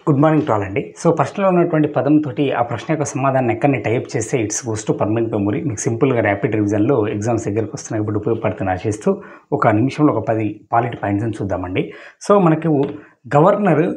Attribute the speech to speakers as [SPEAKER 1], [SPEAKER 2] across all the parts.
[SPEAKER 1] good morning to all అండి so ప్రశ్నలో ఉన్నటువంటి పదంతో ఆ ప్రశ్న యొక్క సమాధానం ఎక్కడిని టైప్ చేస్తే it's goes to permanent memory మీకు సింపుల్గా ర్యాపిడ్ రివిజన్లో ఎగ్జామ్స్ దగ్గరకు వస్తున్నాయి ఇప్పుడు ఉపయోగపడుతుంది ఆశిస్తూ ఒక నిమిషంలో ఒక పది పాలిటీ పాయింట్స్ చూద్దామండి సో మనకు గవర్నర్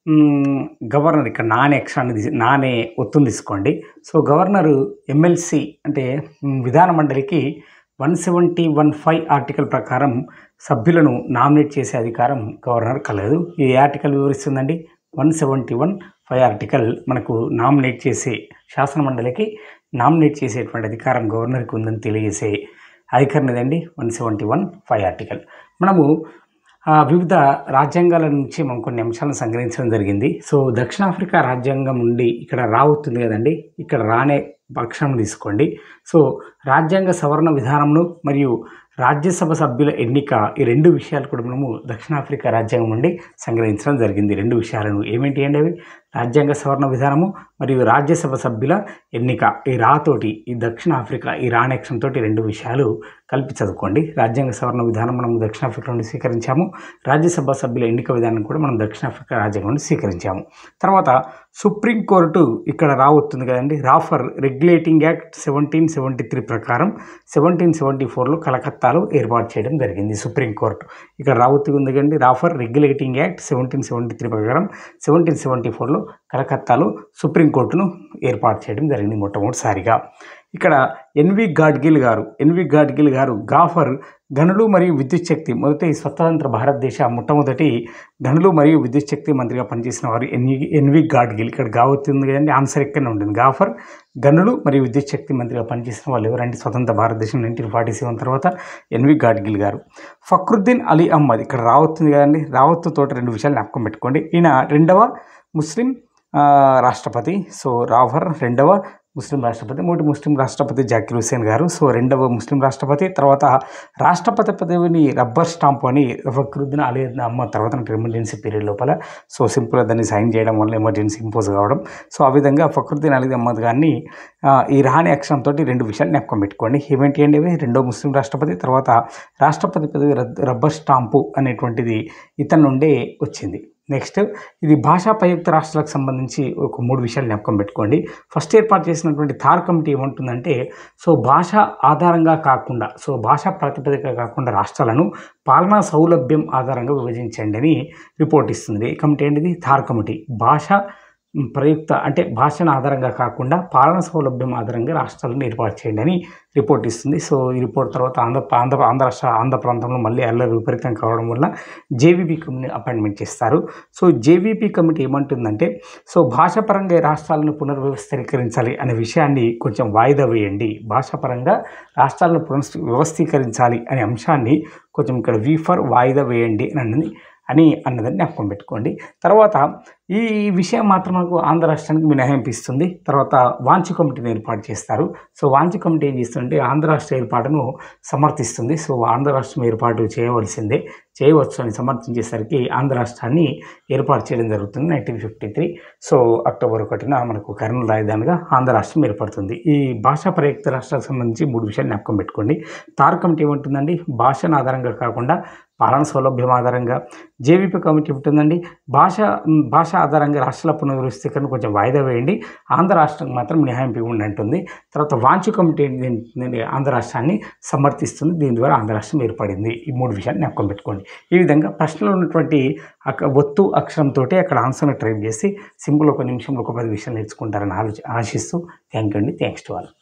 [SPEAKER 1] మ్, గవర్నర్ ఇక్కడ నానే అక్షరాన్ని తీసి నానే ఒత్తుని తీసుకోండి సో గవర్నరు ఎమ్మెల్సీ అంటే మ్, విధాన మండలికి one seventy one five article ప్రకారం సభ్యులను నామినేట్ చేసే అధికారం గవర్నర్ కలదు ఈ ఆర్టికల్ వివరిస్తుందండి one seventy one five article మనకు నామినేట్ చేసే శాసన మండలికి నామినేట్ చేసేటువంటి అధికారం గవర్నర్కి ఉందని తెలియజేసే అధికారం ఇదండి one seventy one five article మనము ఆ, వివిధ రాజ్యాంగాల నుంచి మనం కొన్ని అంశాలను సంగ్రహించడం జరిగింది సో దక్షిణాఫ్రికా రాజ్యాంగం నుండి ఇక్కడ రావుతుంది కదండి ఇక్కడ రానే పక్షం తీసుకోండి సో రాజ్యాంగ సవరణ విధానంను మరియు రాజ్యసభ సభ్యుల ఎన్నిక ఈ రెండు విషయాలు కూడా మనము దక్షిణాఫ్రికా రాజ్యాంగం నుండి సంగ్రహించడం జరిగింది రెండు విషయాలను ఏమిటి అండి అవి రాజ్యాంగ సవరణ విధానము మరియు రాజ్యసభ సభ్యుల ఎన్నిక ఈ రాతోటి ఈ దక్షిణాఫ్రికా ఈ రాణేక్షం తోటి రెండు విషయాలు కలిపి చదువుకోండి రాజ్యాంగ సవరణ విధానం మనం దక్షిణాఫ్రికా నుండి స్వీకరించాము రాజ్యసభ సభ్యుల ఎన్నిక విధానం కూడా మనం దక్షిణాఫ్రికా రాజ్యాంగం నుండి స్వీకరించాము తర్వాత సుప్రీంకోర్టు ఇక్కడ రావస్తుంది కదండి రాఫర్ regulating act seventeen seventy three ప్రకారం సెవెంటీన్ సెవెంటీ ఫోర్లో కలకత్తాలో ఏర్పాటు చేయడం జరిగింది సుప్రీంకోర్టు ఇక్కడ రావత్తు ఉంది కదండి రాఫర్ regulating act seventeen seventy three ప్రకారం సెవెంటీన్ సెవెంటీ ఫోర్లో కలకత్తాలో సుప్రీంకోర్టును ఏర్పాటు చేయడం జరిగింది మొట్టమొదటిసారిగా ఇక్కడ ఎన్వి గాడ్గిల్ గారు ఎన్వి గాడ్గిల్ గారు గాఫర్ గనులు మరియు విద్యుత్ శక్తి మొదటి స్వతంత్ర భారతదేశ మొట్టమొదటి గనులు మరియు విద్యుత్ శక్తి మంత్రిగా పనిచేసిన వారు ఎన్వి ఎన్వి గాడ్గిల్ ఇక్కడ గావతుంది కదండి ఆన్సర్ ఇక్కడనే ఉంటుంది గాఫర్ గనులు మరియు విద్యుత్ శక్తి మంత్రిగా పనిచేసిన వాళ్ళు ఎవరంటే స్వతంత్ర భారతదేశం నైన్టీన్ ఫార్టీ సెవెన్ తర్వాత ఎన్వి గాడ్గిల్ గారు ఫక్రుద్దీన్ అలీ అహ్మద్ ఇక్కడ రావతుంది కదండి రావత్తు తోట రెండు విషయాలు జ్ఞాపకం పెట్టుకోండి ఈయన రెండవ ముస్లిం ఆ, రాష్ట్రపతి సో రాఫర్ రెండవ ముస్లిం రాష్ట్రపతి మొదటి ముస్లిం రాష్ట్రపతి జాకిర్ హుసేన్ గారు సో రెండవ ముస్లిం రాష్ట్రపతి తర్వాత రాష్ట్రపతి పదవిని రబ్బర్ స్టాంప్ అని ఫక్రుద్దీన్ అలీ అహ్మద్ తర్వాత ఎమర్జెన్సీ పీరియడ్ లోపల సో సింపుల్గా దాన్ని సైన్ చేయడం వల్ల ఎమర్జెన్సీ ఇంపోజ్ కావడం సో ఆ విధంగా ఫక్రుద్దీన్ అలీ అహ్మద్ గారిని ఆ, ఈ రహాని అక్షరంతో రెండు విషయాలు జ్ఞాపకం పెట్టుకోండి ఏమేంటి అండి ఇవి రెండో ముస్లిం రాష్ట్రపతి తర్వాత రాష్ట్రపతి పదవి రద్- రబ్బర్ స్టాంపు అనేటువంటిది ఇతని నుండే వచ్చింది నెక్స్ట్ ఇది భాషా ప్రయుక్త రాష్ట్రాలకు సంబంధించి ఒక మూడు విషయాలు జ్ఞాపకం పెట్టుకోండి ఫస్ట్ ఏర్పాటు చేసినటువంటి థార్ కమిటీ ఏమంటుందంటే సో భాష ఆధారంగా కాకుండా సో భాషా ప్రాతిపదిక కాకుండా రాష్ట్రాలను పాలనా సౌలభ్యం ఆధారంగా విభజించండి అని రిపోర్ట్ ఇస్తుంది ఈ కమిటీ ఏంటిది థార్ కమిటీ భాష ప్రయుక్త అంటే భాషను ఆధారంగా కాకుండా పాలన సౌలభ్యం ఆధారంగా రాష్ట్రాలను ఏర్పాటు చేయండి అని రిపోర్ట్ ఇస్తుంది సో ఈ రిపోర్ట్ తర్వాత ఆంధ్ర ఆంధ్ర ఆంధ్ర రాష్ట్ర ఆంధ్ర ప్రాంతంలో మళ్ళీ అల్లరి విపరీతం కావడం వల్ల జేవీపీ కమిటీ అపాయింట్మెంట్ చేస్తారు సో జేవీపీ కమిటీ ఏమంటుందంటే సో భాషాపరంగా ఈ రాష్ట్రాలను పునర్వ్యవస్థీకరించాలి అనే విషయాన్ని కొంచెం వాయిదా వేయండి భాషాపరంగా రాష్ట్రాలను పునః వ్యవస్థీకరించాలి అనే అంశాన్ని కొంచెం ఇక్కడ వి ఫర్ వాయిదా వేయండి అని అన్నది అని అన్నదని జ్ఞాపకం పెట్టుకోండి తర్వాత ఈ విషయం మాత్రం మనకు ఆంధ్ర రాష్ట్రానికి మినహాయింపు ఇస్తుంది తర్వాత వాంచి కమిటీని ఏర్పాటు చేస్తారు సో వాంచి కమిటీ ఏం చేస్తుందంటే ఆంధ్ర రాష్ట్ర ఏర్పాటును సమర్థిస్తుంది సో ఆంధ్ర రాష్ట్రం ఏర్పాటు చేయవలసిందే చేయవచ్చు అని సమర్థించేసరికి ఆంధ్ర రాష్ట్రాన్ని ఏర్పాటు చేయడం జరుగుతుంది nineteen fifty three so October ఒకటిన మనకు కర్నూలు రాజధానిగా ఆంధ్ర రాష్ట్రం ఏర్పడుతుంది ఈ భాషా ప్రయుక్త రాష్ట్రాలకు సంబంధించి మూడు విషయాలు జ్ఞాపకం పెట్టుకోండి తార్ కమిటీ ఏమంటుందండి భాషను ఆధారంగా కాకుండా పాలన సౌలభ్యం ఆధారంగా జేవీపీ కమిటీ ఉంటుందండి భాష మ్, భాష ఆధారంగా రాష్ట్రాల పునర్వ్యవస్థీకరణ కొంచెం వాయిదా వేయండి ఆంధ్ర రాష్ట్రం మాత్రం మినహాయింపు ఇవ్వండి అంటుంది తర్వాత వాంచు కమిటీ ఏంటంటే ఆంధ్ర రాష్ట్రాన్ని సమర్థిస్తుంది దీని ద్వారా ఆంధ్ర రాష్ట్రం ఏర్పడింది ఈ మూడు విషయాలు జ్ఞాపకం పెట్టుకోండి ఈ విధంగా ప్రశ్నలో ఉన్నటువంటి అక్క ఒత్తు అక్షరంతో అక్కడ ఆన్సర్ని ట్రైప్ చేసి సింపుల్ ఒక నిమిషంలో ఒక పది విషయాలు నేర్చుకుంటారని ఆలోచి ఆశిస్తూ థ్యాంక్ యూ అండి థ్యాంక్స్ టు ఆల్